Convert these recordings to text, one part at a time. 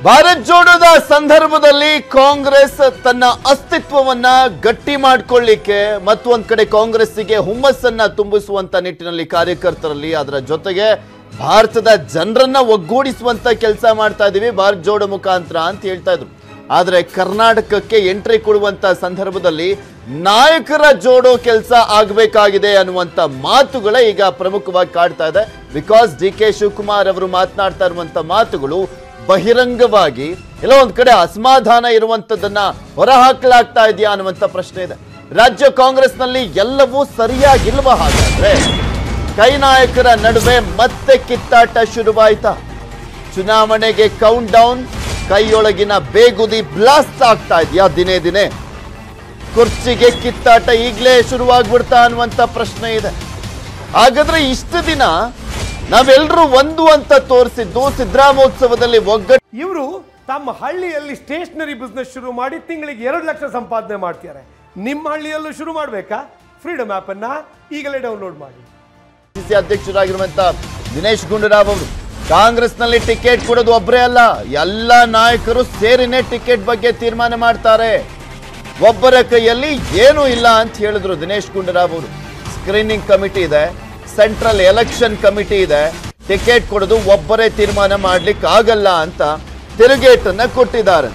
ಭಾರತ್ ಜೋಡೋದ ಸಂದರ್ಭದಲ್ಲಿ ಕಾಂಗ್ರೆಸ್ ತನ್ನ ಅಸ್ತಿತ್ವವನ್ನ ಗಟ್ಟಿ ಮಾಡ್ಕೊಳ್ಳಿಕ್ಕೆ ಮತ್ತೊಂದ್ ಕಡೆ ಕಾಂಗ್ರೆಸ್ಸಿಗೆ ಹುಮ್ಮಸ್ಸನ್ನ ತುಂಬಿಸುವಂತ ನಿಟ್ಟಿನಲ್ಲಿ ಕಾರ್ಯಕರ್ತರಲ್ಲಿ ಅದರ ಜೊತೆಗೆ ಭಾರತದ ಜನರನ್ನ ಒಗ್ಗೂಡಿಸುವಂತ ಕೆಲಸ ಮಾಡ್ತಾ ಇದೀವಿ ಭಾರತ್ ಜೋಡೋ ಮುಖಾಂತರ ಅಂತ ಹೇಳ್ತಾ ಇದ್ರು ಆದ್ರೆ ಕರ್ನಾಟಕಕ್ಕೆ ಎಂಟ್ರಿ ಕೊಡುವಂತ ಸಂದರ್ಭದಲ್ಲಿ ನಾಯಕರ ಜೋಡೋ ಕೆಲಸ ಆಗಬೇಕಾಗಿದೆ ಅನ್ನುವಂತ ಮಾತುಗಳೇ ಈಗ ಪ್ರಮುಖವಾಗಿ ಕಾಡ್ತಾ ಇದೆ ಬಿಕಾಸ್ ಡಿ ಕೆ ಶಿವಕುಮಾರ್ ಅವರು ಮಾತನಾಡ್ತಾ ಇರುವಂತ ಮಾತುಗಳು ಬಹಿರಂಗವಾಗಿ ಎಲ್ಲೋ ಒಂದ್ ಕಡೆ ಅಸಮಾಧಾನ ಇರುವಂತದನ್ನ ಹೊರಹಾಕಲಾಗ್ತಾ ಇದೆಯಾ ಅನ್ನುವಂತ ಪ್ರಶ್ನೆ ಇದೆ ರಾಜ್ಯ ಕಾಂಗ್ರೆಸ್ನಲ್ಲಿ ಎಲ್ಲವೂ ಸರಿಯಾಗಿಲ್ವ ಹಾಗಾದ್ರೆ ಕೈ ನಾಯಕರ ನಡುವೆ ಮತ್ತೆ ಕಿತ್ತಾಟ ಶುರುವಾಯ್ತಾ ಚುನಾವಣೆಗೆ ಕೌಂಟ್ ಡೌನ್ ಕೈಯೊಳಗಿನ ಬೇಗುದಿ ಬ್ಲಾಸ್ಟ್ ಆಗ್ತಾ ಇದೆಯಾ ದಿನೇ ದಿನೇ ಕುರ್ಚಿಗೆ ಕಿತ್ತಾಟ ಈಗಲೇ ಶುರುವಾಗ್ಬಿಡ್ತಾ ಅನ್ನುವಂತ ಪ್ರಶ್ನೆ ಇದೆ ಹಾಗಾದ್ರೆ ಇಷ್ಟು ದಿನ ನಾವೆಲ್ಲರೂ ಒಂದು ಅಂತ ತೋರಿಸಿದ್ದು ಸಿದ್ದರಾಮೋತ್ಸವದಲ್ಲಿ ಒಗ್ಗಟ್ಟು ಇವರು ತಮ್ಮ ಹಳ್ಳಿಯಲ್ಲಿ ಸ್ಟೇಷನರಿ ಬಿಸ್ನೆಸ್ ಶುರು ಮಾಡಿ ತಿಂಗಳಿಗೆ ಎರಡು ಲಕ್ಷ ಸಂಪಾದನೆ ಮಾಡ್ತಾರೆ ನಿಮ್ಮ ಹಳ್ಳಿಯಲ್ಲೂ ಶುರು ಮಾಡಬೇಕಾ ಫ್ರೀಡಮ್ ಆ್ಯಪನ್ನು ಈಗಲೇ ಡೌನ್ಲೋಡ್ ಮಾಡಿ ಸಿ ಅಧ್ಯಕ್ಷರಾಗಿರುವಂತ ದಿನೇಶ್ ಗುಂಡೂರಾವ್ ಅವರು ಕಾಂಗ್ರೆಸ್ನಲ್ಲಿ ಟಿಕೆಟ್ ಕೊಡೋದು ಒಬ್ಬರೇ ಅಲ್ಲ ಎಲ್ಲ ನಾಯಕರು ಸೇರಿನೇ ಟಿಕೆಟ್ ಬಗ್ಗೆ ತೀರ್ಮಾನ ಮಾಡ್ತಾರೆ ಒಬ್ಬರ ಕೈಯಲ್ಲಿ ಏನೂ ಇಲ್ಲ ಅಂತ ಹೇಳಿದ್ರು ದಿನೇಶ್ ಗುಂಡೂರಾವ್ ಅವರು ಸ್ಕ್ರೀನಿಂಗ್ ಕಮಿಟಿ ಇದೆ ಸೆಂಟ್ರಲ್ ಎಲೆಕ್ಷನ್ ಕಮಿಟಿ ಇದೆ ಟಿಕೆಟ್ ಕೊಡೋದು ಒಬ್ಬರೇ ತೀರ್ಮಾನ ಮಾಡ್ಲಿಕ್ಕೆ ಆಗಲ್ಲ ಅಂತ ತಿರುಗೇಟನ್ನ ಕೊಟ್ಟಿದ್ದಾರಂತೆ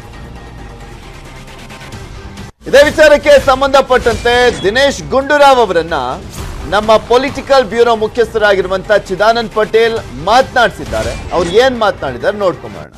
ಇದೇ ವಿಚಾರಕ್ಕೆ ಸಂಬಂಧಪಟ್ಟಂತೆ ದಿನೇಶ್ ಗುಂಡೂರಾವ್ ಅವರನ್ನ ನಮ್ಮ ಪೊಲಿಟಿಕಲ್ ಬ್ಯೂರೋ ಮುಖ್ಯಸ್ಥರಾಗಿರುವಂತ ಚಿದಾನಂದ್ ಪಟೇಲ್ ಮಾತನಾಡಿಸಿದ್ದಾರೆ ಅವ್ರು ಏನ್ ಮಾತನಾಡಿದ್ದಾರೆ ನೋಡ್ಕೊಂಬರೋಣ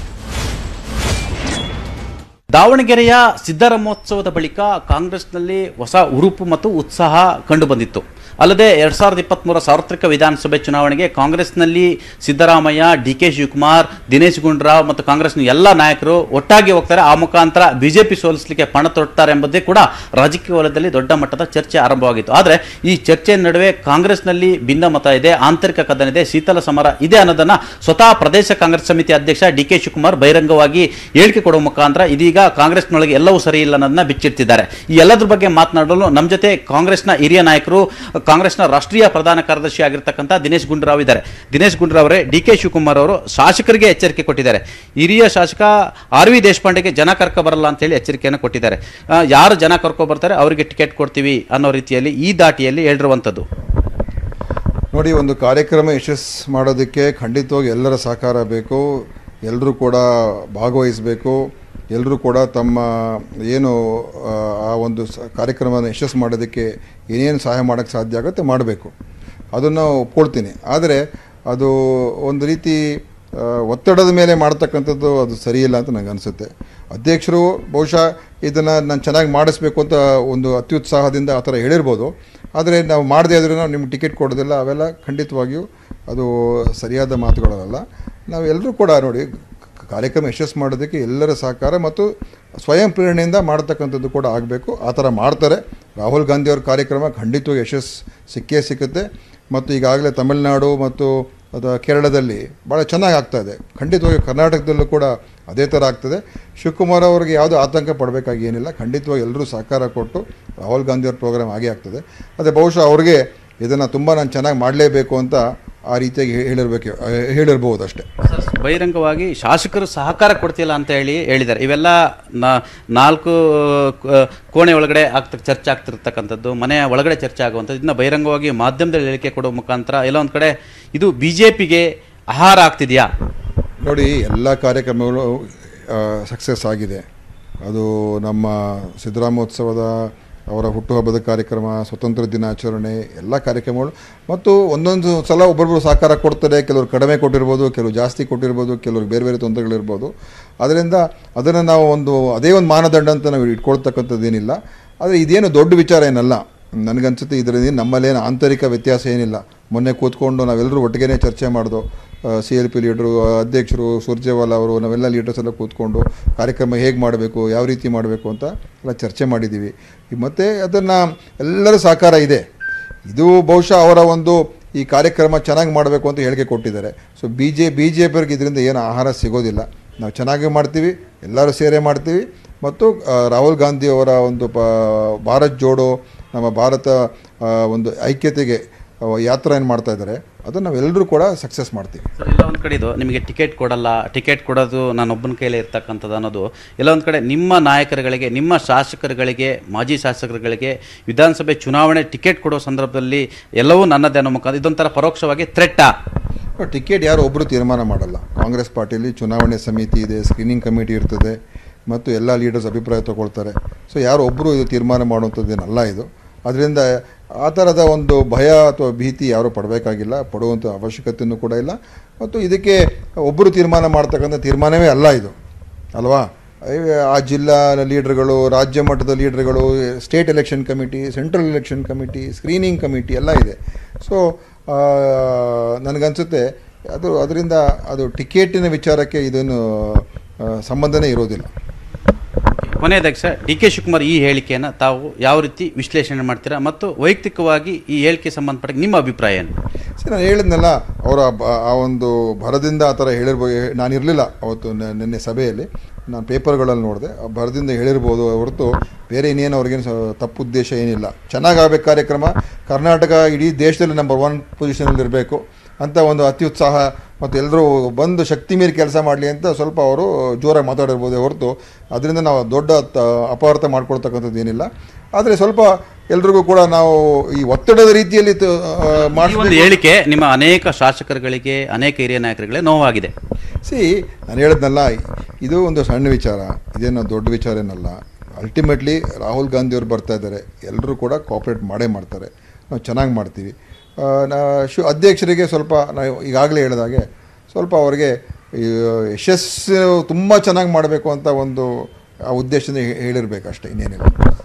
ದಾವಣಗೆರೆಯ ಸಿದ್ದರಾಮೋತ್ಸವದ ಬಳಿಕ ಕಾಂಗ್ರೆಸ್ನಲ್ಲಿ ಹೊಸ ಉರುಪು ಮತ್ತು ಉತ್ಸಾಹ ಕಂಡುಬಂದಿತ್ತು ಅಲ್ಲದೆ ಎರಡ್ ಸಾವಿರದ ಇಪ್ಪತ್ತ್ಮೂರ ಸಾರ್ವತ್ರಿಕ ವಿಧಾನಸಭೆ ಚುನಾವಣೆಗೆ ಕಾಂಗ್ರೆಸ್ನಲ್ಲಿ ಸಿದ್ದರಾಮಯ್ಯ ಡಿ ಕೆ ಶಿವಕುಮಾರ್ ದಿನೇಶ್ ಗುಂಡೂರಾವ್ ಮತ್ತು ಕಾಂಗ್ರೆಸ್ನ ಎಲ್ಲ ನಾಯಕರು ಒಟ್ಟಾಗಿ ಹೋಗ್ತಾರೆ ಆ ಮುಖಾಂತರ ಬಿಜೆಪಿ ಸೋಲಿಸಲಿಕ್ಕೆ ಪಣ ತೊಡ್ತಾರೆ ಎಂಬುದೇ ಕೂಡ ರಾಜಕೀಯ ವಲಯದಲ್ಲಿ ದೊಡ್ಡ ಮಟ್ಟದ ಚರ್ಚೆ ಆರಂಭವಾಗಿತ್ತು ಆದರೆ ಈ ಚರ್ಚೆ ನಡುವೆ ಕಾಂಗ್ರೆಸ್ನಲ್ಲಿ ಭಿನ್ನಮತ ಇದೆ ಆಂತರಿಕ ಕದನ ಇದೆ ಶೀತಲ ಸಮರ ಇದೆ ಅನ್ನೋದನ್ನ ಸ್ವತಃ ಪ್ರದೇಶ ಕಾಂಗ್ರೆಸ್ ಸಮಿತಿ ಅಧ್ಯಕ್ಷ ಡಿ ಕೆ ಶಿವಕುಮಾರ್ ಬಹಿರಂಗವಾಗಿ ಹೇಳಿಕೆ ಕೊಡುವ ಮುಖಾಂತರ ಇದೀಗ ಕಾಂಗ್ರೆಸ್ನೊಳಗೆ ಎಲ್ಲವೂ ಸರಿ ಇಲ್ಲ ಅನ್ನೋದನ್ನ ಬಿಚ್ಚಿಡ್ತಿದ್ದಾರೆ ಈ ಎಲ್ಲದ್ರ ಬಗ್ಗೆ ಮಾತನಾಡಲು ನಮ್ಮ ಜೊತೆ ಕಾಂಗ್ರೆಸ್ನ ಹಿರಿಯ ನಾಯಕರು ಕಾಂಗ್ರೆಸ್ನ ರಾಷ್ಟ್ರೀಯ ಪ್ರಧಾನ ಕಾರ್ಯದರ್ಶಿ ಆಗಿರ್ತಕ್ಕಂಥ ದಿನೇಶ್ ಗುಂಡೂರಾವ್ ಇದ್ದಾರೆ ದಿನೇಶ್ ಗುಂಡೂರಾವ್ ಅವರೇ ಡಿ ಕೆ ಶಿವಕುಮಾರ್ ಅವರು ಶಾಸಕರಿಗೆ ಎಚ್ಚರಿಕೆ ಕೊಟ್ಟಿದ್ದಾರೆ ಹಿರಿಯ ಶಾಸಕ ಆರ್ ವಿ ದೇಶಪಾಂಡೆಗೆ ಜನ ಕರ್ಕೊ ಬರಲ್ಲ ಅಂತ ಹೇಳಿ ಎಚ್ಚರಿಕೆಯನ್ನು ಕೊಟ್ಟಿದ್ದಾರೆ ಆ, ಯಾರು ಜನ ಕರ್ಕೊ ಬರ್ತಾರೆ ಅವರಿಗೆ ಟಿಕೆಟ್ ಕೊಡ್ತೀವಿ ಅನ್ನೋ ರೀತಿಯಲ್ಲಿ ಈ ದಾಟಿಯಲ್ಲಿ ಹೇಳಿರುವಂಥದ್ದು ನೋಡಿ ಒಂದು ಕಾರ್ಯಕ್ರಮ ಯಶಸ್ ಮಾಡೋದಕ್ಕೆ ಖಂಡಿತವಾಗಿ ಎಲ್ಲರ ಸಹಕಾರ ಬೇಕು ಎಲ್ಲರೂ ಕೂಡ ಭಾಗವಹಿಸಬೇಕು ಎಲ್ಲರೂ ಕೂಡ ತಮ್ಮ ಏನು ಆ, ಆ ಒಂದು ಸ ಕಾರ್ಯಕ್ರಮನ ಯಶಸ್ಸು ಮಾಡೋದಕ್ಕೆ ಏನೇನು ಸಹಾಯ ಮಾಡೋಕ್ಕೆ ಸಾಧ್ಯ ಆಗುತ್ತೆ ಮಾಡಬೇಕು ಅದನ್ನು ಒಪ್ಕೊಳ್ತೀನಿ ಆದರೆ ಅದು ಒಂದು ರೀತಿ ಆ, ಒತ್ತಡದ ಮೇಲೆ ಮಾಡ್ತಕ್ಕಂಥದ್ದು ಅದು ಸರಿಯಿಲ್ಲ ಅಂತ ನನಗೆ ಅನಿಸುತ್ತೆ ಅಧ್ಯಕ್ಷರು ಬಹುಶಃ ಇದನ್ನು ನಾನು ಚೆನ್ನಾಗಿ ಮಾಡಿಸ್ಬೇಕು ಅಂತ ಒಂದು ಅತ್ಯುತ್ಸಾಹದಿಂದ ಆ ಥರ ಹೇಳಿರ್ಬೋದು ಆದರೆ ನಾವು ಮಾಡದೇ ಆದರೂ ನಾವು ನಿಮ್ಗೆ ಟಿಕೆಟ್ ಕೊಡೋದಿಲ್ಲ ಅವೆಲ್ಲ ಖಂಡಿತವಾಗಿಯೂ ಅದು ಸರಿಯಾದ ಮಾತುಗಳಲ್ಲ ನಾವೆಲ್ಲರೂ ಕೂಡ ನೋಡಿ ಕ- ಕಾರ್ಯಕ್ರಮ ಯಶಸ್ಸು ಮಾಡೋದಕ್ಕೆ ಎಲ್ಲರ ಸಹಕಾರ ಮತ್ತು ಸ್ವಯಂ ಪ್ರೇರಣೆಯಿಂದ ಮಾಡ್ತಕ್ಕಂಥದ್ದು ಕೂಡ ಆಗಬೇಕು ಆ ಥರ ಮಾಡ್ತಾರೆ ರಾಹುಲ್ ಗಾಂಧಿಯವ್ರ ಕಾರ್ಯಕ್ರಮ ಖಂಡಿತವಾಗಿ ಯಶಸ್ಸು ಸಿಕ್ಕೇ ಸಿಕ್ಕುತ್ತೆ ಮತ್ತು ಈಗಾಗಲೇ ತಮಿಳುನಾಡು ಮತ್ತು ಅದು ಕೇರಳದಲ್ಲಿ ಭಾಳ ಚೆನ್ನಾಗಿ ಆಗ್ತಾ ಇದೆ ಖಂಡಿತವಾಗಿ ಕರ್ನಾಟಕದಲ್ಲೂ ಕೂಡ ಅದೇ ಥರ ಆಗ್ತದೆ ಶಿವಕುಮಾರ್ ಅವರಿಗೆ ಯಾವುದೂ ಆತಂಕ ಪಡಬೇಕಾಗಿ ಏನಿಲ್ಲ ಖಂಡಿತವಾಗಿ ಎಲ್ಲರೂ ಸಹಕಾರ ಕೊಟ್ಟು ರಾಹುಲ್ ಗಾಂಧಿಯವ್ರ ಪ್ರೋಗ್ರಾಮ್ ಆಗೇ ಆಗ್ತದೆ ಅದೇ ಬಹುಶಃ ಅವ್ರಿಗೆ ಇದನ್ನು ತುಂಬ ನಾನು ಚೆನ್ನಾಗಿ ಮಾಡಲೇಬೇಕು ಅಂತ ಆ ರೀತಿಯಾಗಿ ಹೇ- ಹೇಳಿರ್ಬೇಕು ಹೇಳಿರ್ಬೋದು ಅಷ್ಟೇ ಬಹಿರಂಗವಾಗಿ ಶಾಸಕರು ಸಹಕಾರ ಕೊಡ್ತಿಲ್ಲ ಅಂತ ಹೇಳಿ ಹೇಳಿದ್ದಾರೆ ಇವೆಲ್ಲ ನಾ- ನಾಲ್ಕು ಆ, ಕೋಣೆ ಒಳಗಡೆ ಆಗ್ತ ಚರ್ಚೆ ಆಗ್ತಿರ್ತಕ್ಕಂಥದ್ದು ಮನೆಯ ಒಳಗಡೆ ಚರ್ಚೆ ಆಗುವಂಥದ್ದು ಇದನ್ನ ಬಹಿರಂಗವಾಗಿ ಮಾಧ್ಯಮದಲ್ಲಿ ಹೇಳಿಕೆ ಕೊಡೋ ಮುಖಾಂತರ ಎಲ್ಲ ಒಂದು ಕಡೆ ಇದು ಬಿ ಜೆ ಪಿಗೆ ಆಹಾರ ಆಗ್ತಿದೆಯಾ ನೋಡಿ ಎಲ್ಲ ಕಾರ್ಯಕ್ರಮಗಳು ಸಕ್ಸಸ್ ಆಗಿದೆ ಅದು ನಮ್ಮ ಸಿದ್ದರಾಮೋತ್ಸವದ ಅವರ ಹುಟ್ಟುಹಬ್ಬದ ಕಾರ್ಯಕ್ರಮ ಸ್ವತಂತ್ರ ದಿನಾಚರಣೆ ಎಲ್ಲ ಕಾರ್ಯಕ್ರಮಗಳು ಮತ್ತು ಒಂದೊಂದು ಸಲ ಒಬ್ಬೊಬ್ಬರು ಸಹಕಾರ ಕೊಡ್ತಾರೆ ಕೆಲವರು ಕಡಿಮೆ ಕೊಟ್ಟಿರ್ಬೋದು ಕೆಲವರು ಜಾಸ್ತಿ ಕೊಟ್ಟಿರ್ಬೋದು ಕೆಲವರು ಬೇರೆ ಬೇರೆ ತೊಂದರೆಗಳಿರ್ಬೋದು ಅದರಿಂದ ಅದನ್ನು ನಾವು ಒಂದು ಅದೇ ಒಂದು ಮಾನದಂಡ ಅಂತ ನಾವು ಇಟ್ಕೊಳ್ತಕ್ಕಂಥದ್ದೇನಿಲ್ಲ ಆದರೆ ಇದೇನು ದೊಡ್ಡ ವಿಚಾರ ಏನಲ್ಲ ನನಗನ್ಸುತ್ತೆ ಇದರಲ್ಲಿ ನಮ್ಮಲ್ಲೇನು ಆಂತರಿಕ ವ್ಯತ್ಯಾಸ ಏನಿಲ್ಲ ಮೊನ್ನೆ ಕೂತ್ಕೊಂಡು ನಾವೆಲ್ಲರೂ ಒಟ್ಟಿಗೆ ಚರ್ಚೆ ಮಾಡಿದೋ ಸಿ ಎಲ್ ಪಿ ಲೀಡ್ರು ಅಧ್ಯಕ್ಷರು ಸುರ್ಜೇವಾಲ ಅವರು ನಾವೆಲ್ಲ ಲೀಡರ್ಸ್ ಎಲ್ಲ ಕೂತ್ಕೊಂಡು ಕಾರ್ಯಕ್ರಮ ಹೇಗೆ ಮಾಡಬೇಕು ಯಾವ ರೀತಿ ಮಾಡಬೇಕು ಅಂತ ಎಲ್ಲ ಚರ್ಚೆ ಮಾಡಿದ್ದೀವಿ ಮತ್ತು ಅದನ್ನು ಎಲ್ಲರ ಸಹಕಾರ ಇದೆ ಇದು ಬಹುಶಃ ಅವರ ಒಂದು ಈ ಕಾರ್ಯಕ್ರಮ ಚೆನ್ನಾಗಿ ಮಾಡಬೇಕು ಅಂತ ಹೇಳಿಕೆ ಕೊಟ್ಟಿದ್ದಾರೆ so B J B J ಪಿಯವ್ರಿಗೆ ಇದರಿಂದ ಏನು ಆಹಾರ ಸಿಗೋದಿಲ್ಲ ನಾವು ಚೆನ್ನಾಗಿ ಮಾಡ್ತೀವಿ ಎಲ್ಲರೂ ಸೇರೇ ಮಾಡ್ತೀವಿ ಮತ್ತು ಆ, ರಾಹುಲ್ ಗಾಂಧಿ ಅವರ ಒಂದು ಪ ಭಾರತ್ ಜೋಡೋ ನಮ್ಮ ಭಾರತ ಆ, ಒಂದು ಐಕ್ಯತೆಗೆ ಯಾತ್ರೆ ಏನು ಮಾಡ್ತಾ ಇದ್ದಾರೆ ಅದನ್ನು ನಾವೆಲ್ಲರೂ ಕೂಡ ಸಕ್ಸಸ್ ಮಾಡ್ತೀವಿ ಸರ್ ಎಲ್ಲ ಒಂದು ಕಡೆ ಇದು ನಿಮಗೆ ಟಿಕೆಟ್ ಕೊಡಲ್ಲ ಟಿಕೆಟ್ ಕೊಡೋದು ನಾನು ಒಬ್ಬನ ಕೈಲೇ ಇರ್ತಕ್ಕಂಥದ್ದು ಅನ್ನೋದು ಎಲ್ಲ ಒಂದು ಕಡೆ ನಿಮ್ಮ ನಾಯಕರುಗಳಿಗೆ ನಿಮ್ಮ ಶಾಸಕರುಗಳಿಗೆ ಮಾಜಿ ಶಾಸಕರುಗಳಿಗೆ ವಿಧಾನಸಭೆ ಚುನಾವಣೆ ಟಿಕೆಟ್ ಕೊಡೋ ಸಂದರ್ಭದಲ್ಲಿ ಎಲ್ಲವೂ ನನ್ನದೇ ಅನ್ನೋ ಮುಖಾಂತರ ಇದೊಂಥರ ಪರೋಕ್ಷವಾಗಿ ಥ್ರೆಟ್ಟಾ ಟಿಕೆಟ್ ಯಾರು ಒಬ್ಬರು ತೀರ್ಮಾನ ಮಾಡಲ್ಲ ಕಾಂಗ್ರೆಸ್ ಪಾರ್ಟಿಯಲ್ಲಿ ಚುನಾವಣೆ ಸಮಿತಿ ಇದೆ ಸ್ಕ್ರೀನಿಂಗ್ ಕಮಿಟಿ ಇರ್ತದೆ ಮತ್ತು ಎಲ್ಲ ಲೀಡರ್ಸ್ ಅಭಿಪ್ರಾಯ ತಗೊಳ್ತಾರೆ ಸೊ ಯಾರು ಒಬ್ಬರು ಇದು ತೀರ್ಮಾನ ಮಾಡುವಂಥದ್ದೇನಲ್ಲ ಇದು ಅದರಿಂದ ಆ ಥರದ ಒಂದು ಭಯ ಅಥವಾ ಭೀತಿ ಯಾರೂ ಪಡಬೇಕಾಗಿಲ್ಲ ಪಡುವಂಥ ಅವಶ್ಯಕತೆಯೂ ಕೂಡ ಇಲ್ಲ ಮತ್ತು ಇದಕ್ಕೆ ಒಬ್ಬರು ತೀರ್ಮಾನ ಮಾಡ್ತಕ್ಕಂಥ ತೀರ್ಮಾನವೇ ಅಲ್ಲ ಇದು ಅಲ್ವಾ ಐ- ಆ ಜಿಲ್ಲಾ ಲೀಡರ್ಗಳು ರಾಜ್ಯ ಮಟ್ಟದ ಲೀಡರ್ಗಳು state election committee central election committee screening committee ಎಲ್ಲ ಇದೆ ಸೊ ನನಗನ್ಸುತ್ತೆ ಅದು ಅದರಿಂದ ಅದು ಟಿಕೆಟಿನ ವಿಚಾರಕ್ಕೆ ಇದನ್ನು ಆ, ಸಂಬಂಧನೇ ಇರೋದಿಲ್ಲ ಕೊನೆಯದಾಗಿ ಸರ್ ಡಿ ಕೆ ಶಿವಕುಮಾರ್ ಈ ಹೇಳಿಕೆಯನ್ನು ತಾವು ಯಾವ ರೀತಿ ವಿಶ್ಲೇಷಣೆ ಮಾಡ್ತೀರಾ ಮತ್ತು ವೈಯಕ್ತಿಕವಾಗಿ ಈ ಹೇಳಿಕೆ ಸಂಬಂಧಪಟ್ಟ ನಿಮ್ಮ ಅಭಿಪ್ರಾಯ ಏನು ಸರಿ ನಾನು ಹೇಳಿದ್ನಲ್ಲ ಅವರ ಬ- ಆ ಒಂದು ಭರದಿಂದ ಆ ಥರ ಹೇಳಿರ್ಬೋದು ನಾನು ಇರಲಿಲ್ಲ ಅವತ್ತು ನ- ನಿನ್ನೆ ಸಭೆಯಲ್ಲಿ ನಾನು ಪೇಪರ್ಗಳಲ್ಲಿ ನೋಡಿದೆ ಆ ಭರದಿಂದ ಹೇಳಿರ್ಬೋದು ಹೊರತು ಬೇರೆ ಇನ್ನೇನು ಅವ್ರಿಗೇನು ಸ- ತಪ್ಪು ಉದ್ದೇಶ ಏನಿಲ್ಲ ಚೆನ್ನಾಗಾಗಬೇಕು ಕಾರ್ಯಕ್ರಮ ಕರ್ನಾಟಕ ಇಡೀ ದೇಶದಲ್ಲಿ ನಂಬರ್ ಒನ್ ಪೊಸಿಷನಲ್ಲಿ ಇರಬೇಕು ಅಂತ ಒಂದು ಅತ್ಯುತ್ಸಾಹ ಮತ್ತು ಎಲ್ಲರೂ ಬಂದು ಶಕ್ತಿ ಮೀರಿ ಕೆಲಸ ಮಾಡಲಿ ಅಂತ ಸ್ವಲ್ಪ ಅವರು ಜೋರಾಗಿ ಮಾತಾಡಿರ್ಬೋದೇ ಹೊರತು ಅದರಿಂದ ನಾವು ದೊಡ್ಡ ತ- ಅಪಾರ್ಥ ಮಾಡ್ಕೊಳ್ತಕ್ಕಂಥದ್ದು ಏನಿಲ್ಲ ಆದರೆ ಸ್ವಲ್ಪ ಎಲ್ರಿಗೂ ಕೂಡ ನಾವು ಈ ಒತ್ತಡದ ರೀತಿಯಲ್ಲಿ ತ- ಆ, ಈ ಒಂದು ಮಾಡಿಸ್ಬೇಕು ಹೇಳಿಕೆ ನಿಮ್ಮ ಅನೇಕ ಶಾಸಕರುಗಳಿಗೆ ಅನೇಕ ಹಿರಿಯ ನಾಯಕರುಗಳಿಗೆ ನೋವಾಗಿದೆ ಸಿ ನಾನು ಹೇಳಿದ್ನಲ್ಲ ಇದು ಒಂದು ಸಣ್ಣ ವಿಚಾರ ಇದೇನು ದೊಡ್ಡ ವಿಚಾರ ಏನಲ್ಲ ಅಲ್ಟಿಮೇಟ್ಲಿ ರಾಹುಲ್ ಗಾಂಧಿಯವರು ಬರ್ತಾ ಇದ್ದಾರೆ ಎಲ್ಲರೂ ಕೂಡ ಕೋಆಪ್ರೇಟ್ ಮಾಡೇ ಮಾಡ್ತಾರೆ ನಾವು ಚೆನ್ನಾಗಿ ಮಾಡ್ತೀವಿ ಆ, ನಾ ಶು ಅಧ್ಯಕ್ಷರಿಗೆ ಸ್ವಲ್ಪ ನಾವು ಈಗಾಗಲೇ ಹೇಳಿದಾಗೆ ಸ್ವಲ್ಪ ಅವರಿಗೆ ಈ ಯಶಸ್ಸು ತುಂಬ ಚೆನ್ನಾಗಿ ಮಾಡಬೇಕು ಅಂತ ಒಂದು ಆ ಉದ್ದೇಶದಿಂದ ಹೇಳಿರ್ಬೇಕು ಅಷ್ಟೇ ಇನ್ನೇನಿಲ್ಲ